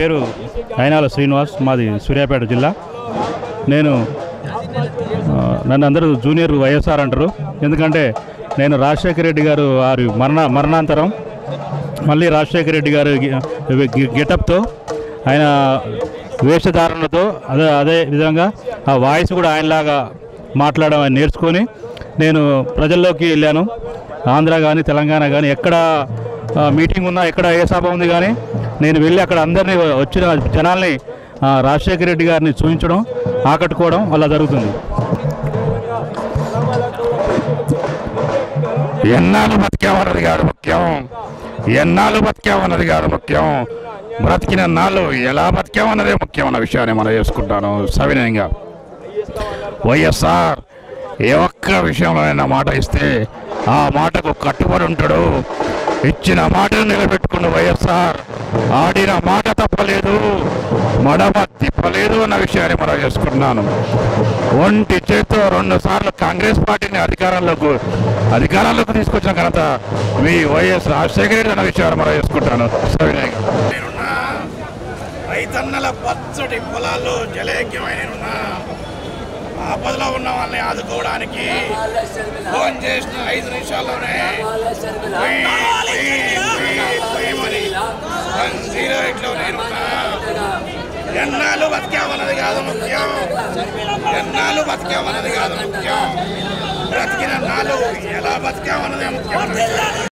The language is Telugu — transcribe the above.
పేరు అయినాల శ్రీనివాస్ మాది సూర్యాపేట జిల్లా నేను ఆ, నన్ను అందరూ జూనియర్ వైఎస్ఆర్ అంటారు ఎందుకంటే నేను రాజశేఖర రెడ్డి గారు వారి మరణ మరణాంతరం మళ్ళీ రాజశేఖర రెడ్డి గారు గి- గి- గెటప్తో ఆయన వేషధారణలతో అదే అదే విధంగా ఆ వాయిస్ కూడా ఆయనలాగా మాట్లాడడం ఆయన నేర్చుకొని నేను ప్రజల్లోకి వెళ్ళాను ఆంధ్ర కానీ తెలంగాణ కానీ ఎక్కడ ఆ, మీటింగ్ ఉన్నా ఎక్కడ ఏ సభ ఉంది కానీ నేను వెళ్ళి అక్కడ అందరినీ వచ్చిన జనాల్ని ఆ, రాజశేఖర రెడ్డి గారిని చూపించడం ఆకట్టుకోవడం అలా జరుగుతుంది ఎన్నాళ్ళు బతికామన్నది కాదు ముఖ్యం ఎన్నాళ్ళు బతికామన్నది కాదు ముఖ్యం బ్రతికిన నాళ్ళు ఎలా బతికామన్నదే ముఖ్యం అన్న విషయాన్ని మనం చేసుకుంటాను సవినయంగా వైఎస్ఆర్ ఏ ఒక్క విషయంలోనైనా మాట ఇస్తే ఆ మాటకు కట్టుబడి ఉంటాడు ఇచ్చిన మాటను నిలబెట్టుకున్న వైఎస్ఆర్ ఆడిన మాట తప్పలేదు మడమ తిప్పలేదు అన్న విషయాన్ని మనం చేసుకుంటున్నాను ఒంటి చేతితో రెండు సార్లు కాంగ్రెస్ పార్టీని అధికారంలోకి అధికారంలోకి తీసుకొచ్చిన ఘనత మీ వైఎస్ రాజశేఖర రెడ్డి అన్న విషయాన్ని మనం చేసుకుంటాను సవినయంగా రైతన్నల పచ్చటి పొలాల్లో జలేక్యమైన నేనున్నా. ఆపదలో ఉన్న వాళ్ళని ఆదుకోవడానికి ఫోన్ చేసిన ఐదు నిమిషాల్లోనే కుయ్, కుయ్, కుయ్, కుయ్యమని వన్ జీరో ఎయిట్లో నేనున్నా. ఎన్నాళ్ళు బతికామన్నది కాదు ముఖ్యం ఎన్నాళ్ళు బతికామన్నది కాదు ముఖ్యం బ్రతికిన నాళ్ళు ఎలా బతికామన్నదే ముఖ్యం